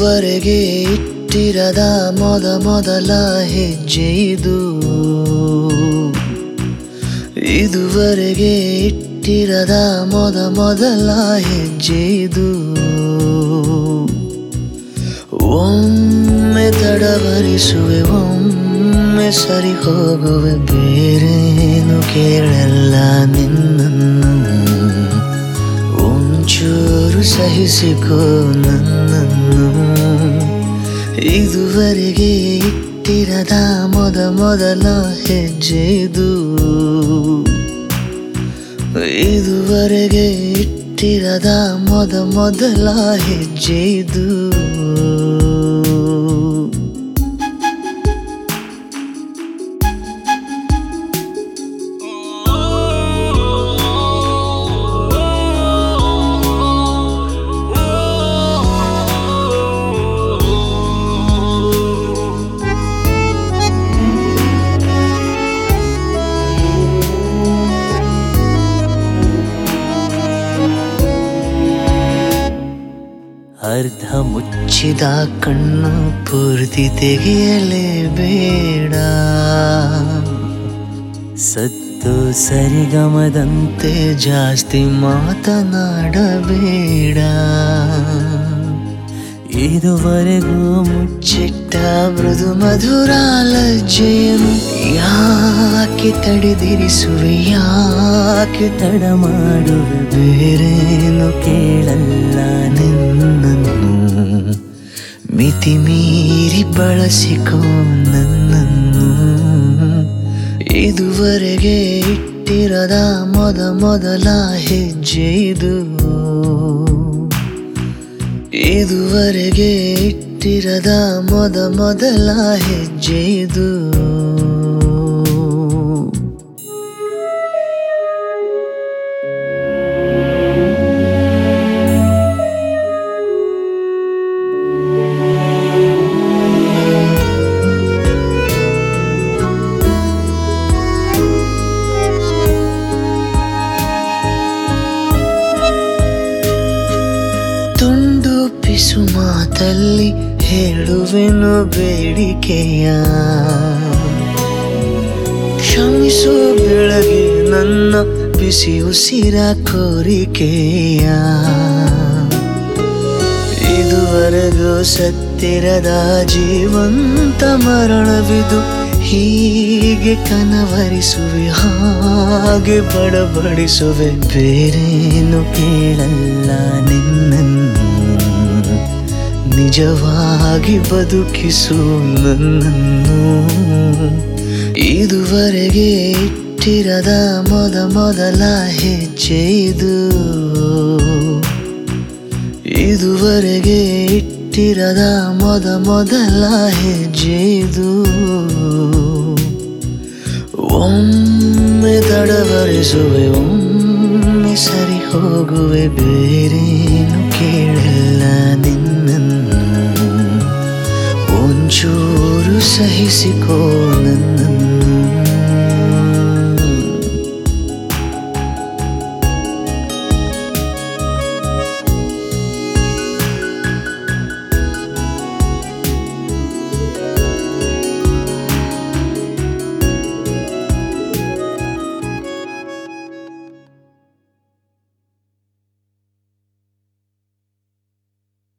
ಇದುವರೆಗೆ ಇಟ್ಟಿರದ ಮೊದ ಮೊದಲ ಹೆಜ್ಜೆ ಇದು ಇದುವರೆಗೆ ಇಟ್ಟಿರದ ಮೊದ ಮೊದಲ ಹೆಜ್ಜೆ ಇದು ಒಮ್ಮೆ ತಡವರಿಸುವೆ ಒಮ್ಮೆ ಸರಿ ಹೋಗುವೆ ಬೇರೇನು ಕೇಳಲ್ಲ ನಿನ್ನನ್ನು ಒಂಚೂರು ಸಹಿಸಿಕೋ ನನ್ನನ್ನು ಇದುವರೆಗೆ ಇಟ್ಟಿರದ ಮೊದ ಮೊದಲ ಹೆಜ್ಜೆ ಇದು ಇದುವರೆಗೆ ಇಟ್ಟಿರದ ಮೊದ ಮೊದಲ ಹೆಜ್ಜೆ ಇದು ಅರ್ಧ ಮುಚ್ಚಿದ ಕಣ್ಣು ಪೂರ್ತಿ ತೆಗೆಯಲೇಬೇಡ ಸತ್ತು ಸರಿಗಮದಂತೆ ಜಾಸ್ತಿ ಮಾತನಾಡಬೇಡ ಇದುವರೆಗೂ ಮುಚ್ಚಿಟ್ಟ ಮೃದು ಮಧುರ ಲಜ್ಜೆಯನ್ನು ಯಾಕೆ ತಡೆದಿರಿಸುವೆ ಯಾಕೆ ತಡ ಮಾಡುವೆ ಬೇರೇನು ಕೇಳಲ್ಲ ನಿನ್ನನ್ನು ಮಿತಿ ಮೀರಿ ಬಳಸಿಕೋ ನನ್ನನ್ನು ಇದುವರೆಗೆ ಇಟ್ಟಿರದ ಮೊದ ಮೊದಲ ಹೆಜ್ಜೆ ಇದು ಇದುವರೆಗೆ ಇಟ್ಟಿರದ ಮೊದ ಮೊದಲ ಹೆಜ್ಜೆ ಇದು ತುಂಡು ಪಿಸು ಮಾತಲ್ಲಿ ಹೇಳುವೆನು ಬೇಡಿಕೆಯ ಕ್ಷಮಿಸು ಬೆಳಗ್ಗೆ ನನ್ನ ಬಿಸಿ ಉಸಿರ ಕೋರಿಕೆಯ ಇದುವರೆಗೂ ಸತ್ತಿರದ ಜೀವಂತ ಮರಣವಿದು ಹೀಗೆ ಕನವರಿಸುವೆ ಹಾಗೆ ಬಡಬಡಿಸುವೆ ಬೇರೇನು ಕೇಳಲ್ಲ ನಿನ್ನನ್ನು ನಿಜವಾಗಿ ಬದುಕಿಸು ನನ್ನನ್ನು ಇದುವರೆಗೆ ಇಟ್ಟಿರದ ಮೊದ ಮೊದಲ ಹೆಜ್ಜೆ ಇದು ಇದುವರೆಗೆ ಇಟ್ಟಿರದ ಮೊದ ಮೊದಲ ಹೆಜ್ಜೆ ಇದು ಒಮ್ಮೆ ತಡವರಿಸುವೆ ಒಮ್ಮೆ ಸರಿ ಹೋಗುವೆ ಬೇರೇನು ಕೇಳಲ್ಲ ನಿನ್ನನ್ನು ಒಂಚೂರು ಸಹಿಸಿಕೋ ನನ್ನ